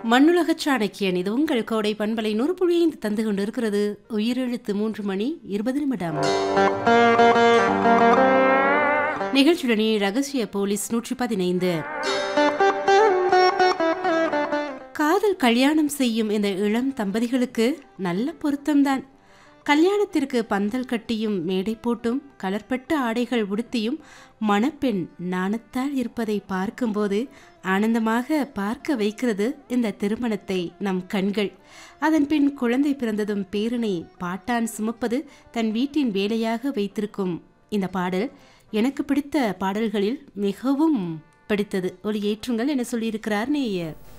மண்ணுலக சாணக்கியன் இது உங்கள் கோடை பண்பலை நூறு புள்ளியைந்து தந்து கொண்டிருக்கிறது உயிரெழுத்து மூன்று மணி இருபது நிமிடம் நிகழ்ச்சியுடனே ரகசிய போலீஸ் நூற்றி பதினைந்து காதல் கல்யாணம் செய்யும் இந்த இளம் தம்பதிகளுக்கு நல்ல பொருத்தம்தான் கல்யாணத்திற்கு பந்தல் கட்டியும் மேடை போட்டும் கலர்பட்ட ஆடைகள் உடுத்தியும் மணப்பெண் நாணத்தால் இருப்பதை பார்க்கும்போது ஆனந்தமாக பார்க்க வைக்கிறது இந்த திருமணத்தை நம் கண்கள் அதன் பின் குழந்தை பிறந்ததும் பேரனை பாட்டான் சுமப்பது தன் வீட்டின் வேலையாக வைத்திருக்கும் இந்த பாடல் எனக்கு பிடித்த பாடல்களில் மிகவும் பிடித்தது ஒலி ஏற்றுங்கள் என சொல்லியிருக்கிறார் நேயர்